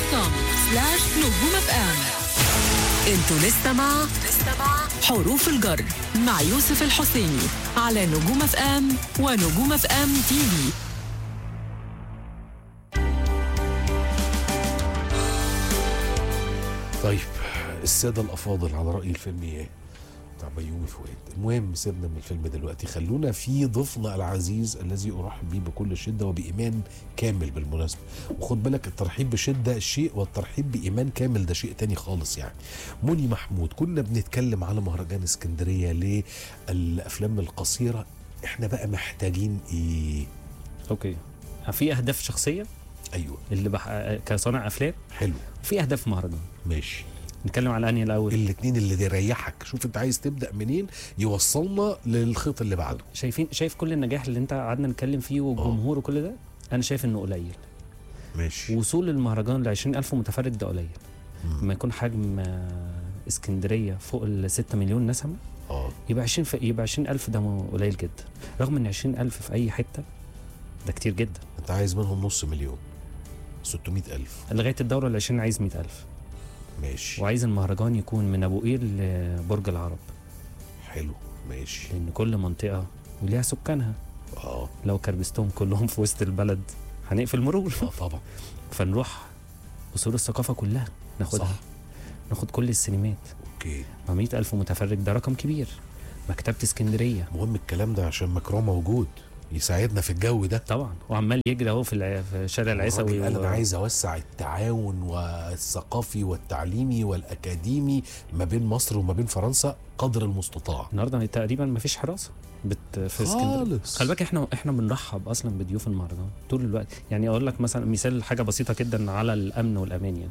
كوم سلاش نجوم اف ام انتوا لسه مع حروف الجر مع يوسف الحسيني على نجوم اف ام ونجوم اف ام تي في طيب السادة الأفاضل على رأي الفيلم إيه؟ بتاع بيومي فؤاد المهم سيبنا من الفيلم دلوقتي خلونا في ضيفنا العزيز الذي أرحب به بكل شدة وبإيمان كامل بالمناسبة وخد بالك الترحيب بشدة شيء والترحيب بإيمان كامل ده شيء تاني خالص يعني مني محمود كنا بنتكلم على مهرجان اسكندرية للأفلام القصيرة احنا بقى محتاجين ايه اوكي في اهداف شخصيه ايوه اللي بح... كصانع افلام حلو وفي اهداف مهرجان ماشي نتكلم على انهي الاول الاتنين اللي يريحك شوف انت عايز تبدا منين يوصلنا للخيط اللي بعده شايفين شايف كل النجاح اللي انت قعدنا نتكلم فيه والجمهور وكل ده انا شايف انه قليل ماشي وصول المهرجان ل 20000 متفرج ده قليل لما يكون حجم آه، اسكندريه فوق ال 6 مليون نسمه اه يبقى 20 في يبقى 20000 ده م- قليل جدا رغم ان 20000 في اي حته ده كتير جدا انت عايز منهم نص مليون 600 ألف لغايه الدوره ال 20 عايز 100000 ماشي وعايز المهرجان يكون من ابو قير لبرج العرب حلو ماشي لان كل منطقه وليها سكانها اه لو كربستهم كلهم في وسط البلد هنقفل مرور اه طبعا فنروح قصور الثقافه كلها ناخدها صح. ناخد كل السينمات اوكي مع 100 ألف متفرج ده رقم كبير مكتبة اسكندرية مهم الكلام ده عشان مكرون موجود يساعدنا في الجو ده طبعا وعمال يجري اهو في, الع... في شارع العيسوي الراجل قال و- انا عايز اوسع التعاون والثقافي والتعليمي والاكاديمي ما بين مصر وما بين فرنسا قدر المستطاع النهارده تقريبا ما فيش حراسه بت... في اسكندريه خالص خلي بالك احنا احنا بنرحب اصلا بضيوف المهرجان طول الوقت يعني اقول لك مثلا مثال حاجه بسيطه جدا على الامن والامان يعني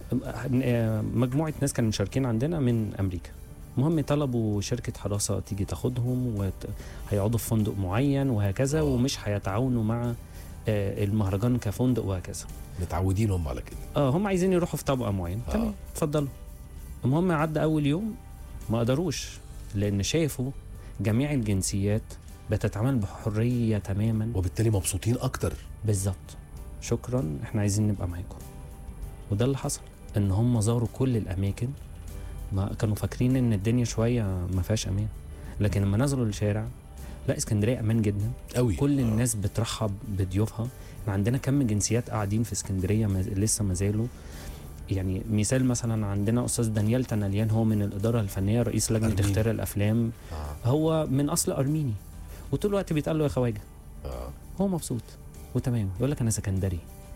آه، مجموعه ناس كانوا مشاركين عندنا من امريكا المهم طلبوا شركه حراسه تيجي تاخدهم وهيقعدوا في فندق معين وهكذا آه. ومش هيتعاونوا مع آه، المهرجان كفندق وهكذا متعودين هم على كده اه هم عايزين يروحوا في طبقه معينه آه. تمام اتفضلوا المهم عدى اول يوم ما قدروش لان شافوا جميع الجنسيات بتتعامل بحريه تماما وبالتالي مبسوطين اكتر بالظبط شكرا احنا عايزين نبقى معاكم وده اللي حصل ان هم زاروا كل الاماكن ما كانوا فاكرين ان الدنيا شويه ما فيهاش امان لكن لما نزلوا الشارع لا اسكندريه امان جدا قوي كل الناس بترحب بضيوفها احنا عندنا كم جنسيات قاعدين في اسكندريه ما لسه ما زالوا يعني مثال مثلا عندنا استاذ دانيال تناليان هو من الاداره الفنيه رئيس لجنه أرميني. اختيار الافلام آه. هو من اصل ارميني وطول الوقت بيتقال له يا خواجه آه. هو مبسوط وتمام يقول لك انا سكندري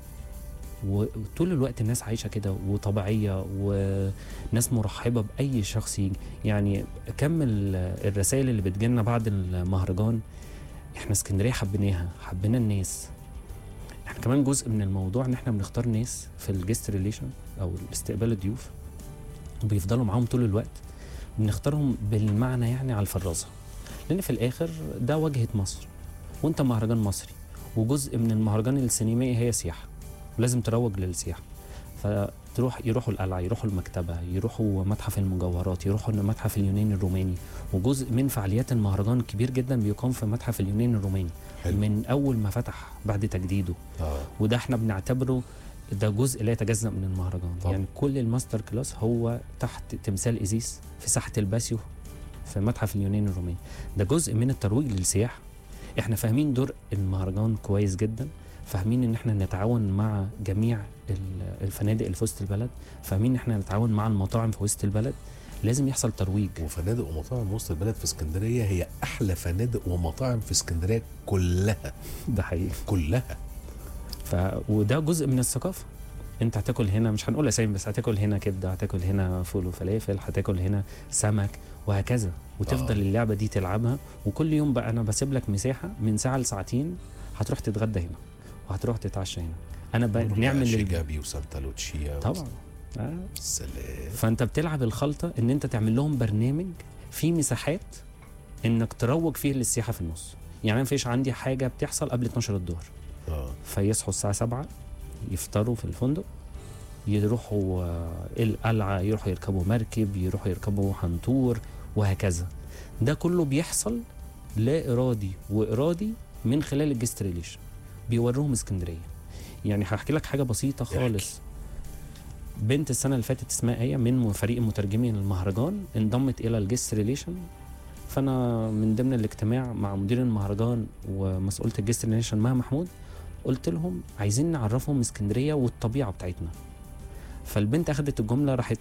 وطول الوقت الناس عايشه كده وطبيعيه وناس مرحبه باي شخص يجي يعني كم ال- الرسائل اللي بتجيلنا بعد المهرجان احنا اسكندريه حبيناها حبينا الناس احنا كمان جزء من الموضوع ان احنا بنختار ناس في الجست ريليشن او استقبال الضيوف وبيفضلوا معاهم طول الوقت بنختارهم بالمعنى يعني على الفرازه لان في الاخر ده واجهه مصر وانت مهرجان مصري وجزء من المهرجان السينمائي هي سياحه ولازم تروج للسياحه فتروح يروحوا القلعه يروحوا المكتبه يروحوا متحف المجوهرات يروحوا المتحف اليوناني الروماني وجزء من فعاليات المهرجان كبير جدا بيقام في متحف اليوناني الروماني حلو من اول ما فتح بعد تجديده اه وده احنا بنعتبره ده جزء لا يتجزا من المهرجان طبعا. يعني كل الماستر كلاس هو تحت تمثال ازيس في ساحه الباسيو في متحف اليوناني الروماني ده جزء من الترويج للسياحه احنا فاهمين دور المهرجان كويس جدا فاهمين ان احنا نتعاون مع جميع ال- الفنادق اللي في وسط البلد فاهمين ان احنا نتعاون مع المطاعم في وسط البلد لازم يحصل ترويج وفنادق ومطاعم وسط البلد في اسكندريه هي احلى فنادق ومطاعم في اسكندريه كلها ده حقيقي كلها ف... وده جزء من الثقافه انت هتاكل هنا مش هنقول اسامي بس هتاكل هنا كبده هتاكل هنا فول وفلافل هتاكل هنا سمك وهكذا وتفضل آه. آه. اللعبه دي تلعبها وكل يوم بقى انا بسيب لك مساحه من ساعه لساعتين هتروح تتغدى هنا وهتروح تتعشى هنا انا ب... نروح نعمل بقى لل... شيجابي وسانتا لوتشيا طبعا آه. سلام فانت بتلعب الخلطه ان انت تعمل لهم برنامج فيه مساحات انك تروج فيه للسياحه في النص يعني ما فيش عندي حاجه بتحصل قبل 12 الظهر اه فيصحوا الساعة سبعة يفطروا في الفندق يروحوا آه، القلعة يروحوا يركبوا مركب يروحوا يركبوا حنطور وهكذا ده كله بيحصل لا إرادي وإرادي من خلال الجست ريليشن بيوروهم اسكندرية يعني هحكي لك حاجة بسيطة احكي. خالص بنت السنه اللي فاتت اسمها ايه من فريق مترجمين المهرجان انضمت الى الجست ريليشن فانا من ضمن الاجتماع مع مدير المهرجان ومسؤوله الجست ريليشن مها محمود قلت لهم عايزين نعرفهم اسكندريه والطبيعه بتاعتنا فالبنت اخدت الجمله راحت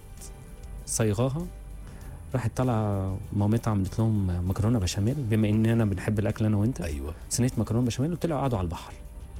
صيغاها راحت طالعه مامتها عملت لهم مكرونه بشاميل بما اننا بنحب الاكل انا وانت ايوه صينيه مكرونه بشاميل وطلعوا قعدوا على البحر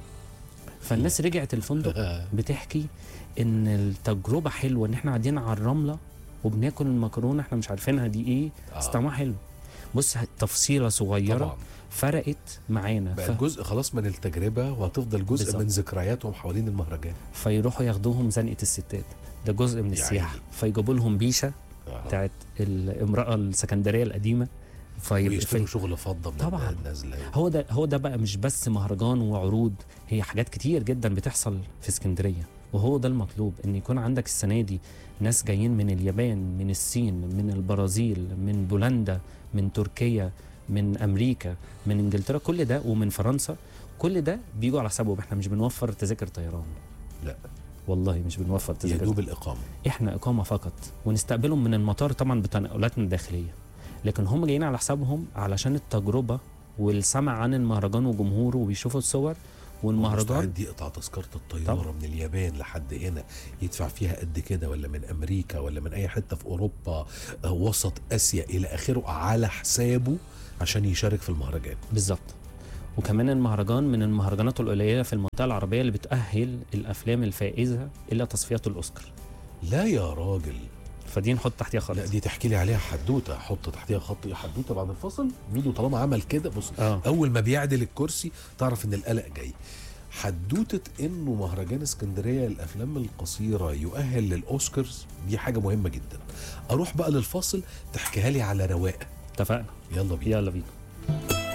فالناس رجعت الفندق بتحكي ان التجربه حلوه ان احنا قاعدين على الرمله وبناكل المكرونه احنا مش عارفينها دي ايه بس آه. طعمها حلو بص تفصيله صغيره طبعا فرقت معانا بقى ف... جزء خلاص من التجربه وهتفضل جزء بالظبط. من ذكرياتهم حوالين المهرجان فيروحوا ياخدوهم زنقه الستات ده جزء من يا السياحه عيني. فيجيبوا لهم بيشه آه. بتاعت الامراه السكندريه القديمه في... ويشتروا في... شغل فضه من طبعاً. النازله هو ده هو ده بقى مش بس مهرجان وعروض هي حاجات كتير جدا بتحصل في اسكندريه وهو ده المطلوب ان يكون عندك السنه دي ناس جايين من اليابان من الصين من البرازيل من بولندا من تركيا من امريكا من انجلترا كل ده ومن فرنسا كل ده بيجوا على حسابهم احنا مش بنوفر تذاكر طيران لا والله مش بنوفر يا تذاكر دوب الاقامه احنا اقامه فقط ونستقبلهم من المطار طبعا بتنقلاتنا الداخليه لكن هم جايين على حسابهم علشان التجربه والسمع عن المهرجان وجمهوره وبيشوفوا الصور والمهرجان مستعد يقطع تذكره الطياره طبعاً. من اليابان لحد هنا يدفع فيها قد كده ولا من امريكا ولا من اي حته في اوروبا آه، وسط اسيا الى اخره على حسابه عشان يشارك في المهرجان بالظبط وكمان المهرجان من المهرجانات القليله في المنطقه العربيه اللي بتؤهل الافلام الفائزه الى تصفيات الاوسكار لا يا راجل فدي نحط تحتها خط لا دي تحكي لي عليها حدوته حط تحتيها خط حدوته بعد الفصل ميدو طالما عمل كده بص اه اول ما بيعدل الكرسي تعرف ان القلق جاي حدوته انه مهرجان اسكندريه للافلام القصيره يؤهل للاوسكارز دي حاجه مهمه جدا اروح بقى للفاصل تحكيها لي على رواقه اتفقنا يلا بينا يلا بينا